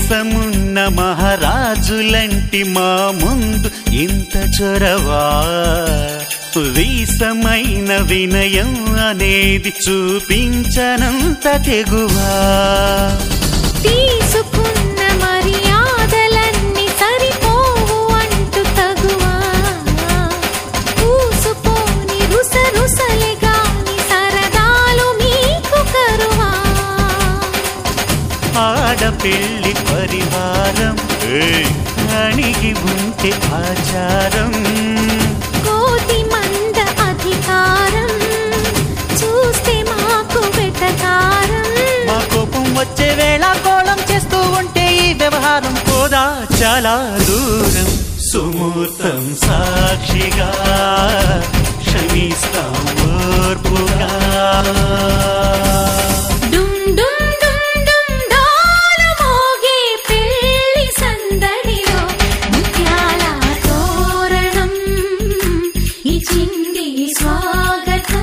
మీసమున్న మహారాజులంటి మా ముందు ఇంత చొరవా వీసమైన వినయం అనేది చూపించనంత తెగువా తీసుకున్న మర్యాదలన్నీ సరిపోవు అంటూ తగువా పూసుపోని రుస రుసలే గాని సరదాలు మీకు కరువా ఆడపిల్లి పరివారం అణిగి ఉంటే ఆచారం కోతి మంద అధికారం చూస్తే మాకు వెటకారం మా కోపం వచ్చే వేళ కోళం చేస్తూ ఉంటే ఈ వ్యవహారం పోదా చాలా దూరం సుమూర్తం సాక్షిగా క్షమిస్తాం ఓర్పుగా డుమ్ డుమ్ డుమ్ డుమ్ డోలు మోగే పెళ్లి సందడిలో ముత్యాల తోరణం ఇచ్చింది స్వాగతం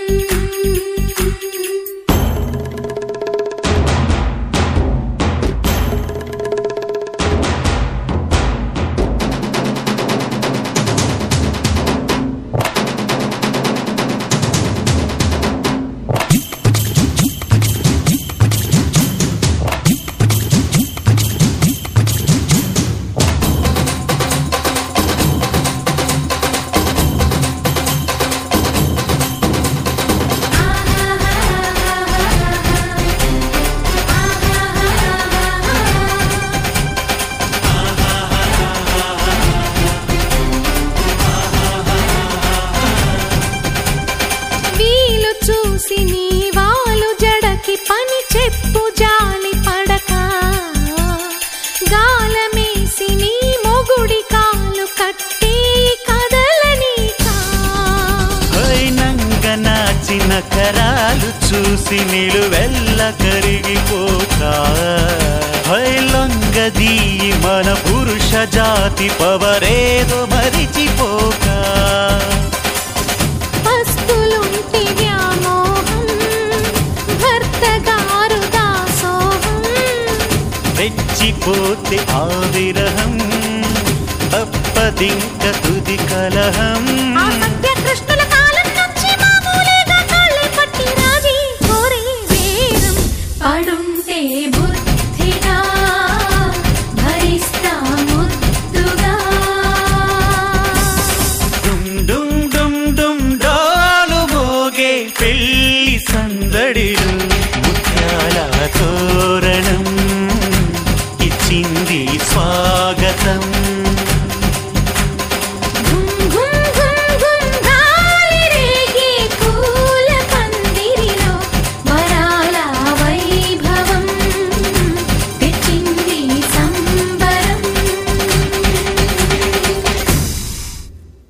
వీలు చూసి నీ వాలు జడకి పని చెప్పు జాలి పడక గాలమేసి నీ మొగుడి కాలు కట్టి కదలనీకా అయినంగ నాచిన కరాలు చూసి నిలువెల్ల కరిగిపోక హైలొంగదీ మన పురుష జాతి పవరేదో మరిచిపోక పస్తులుంటి వ్యామోహం భర్త గారు దాసోహం రెచ్చిపోతే ఆ విరహం తప్పదింక తుది కలహం ఆ సత్యకృష్ణుల కాలం నుంచి మామూలుగా కాళ్ళే పట్టి రాజీ కోరే వేరం పడుంటే బుద్ధిగా భరిస్తా ముద్దుగా డుమ్ డుమ్ డుమ్ డుమ్ డాలు మోగే పెళ్లి సందడిలు ముత్యాల తోర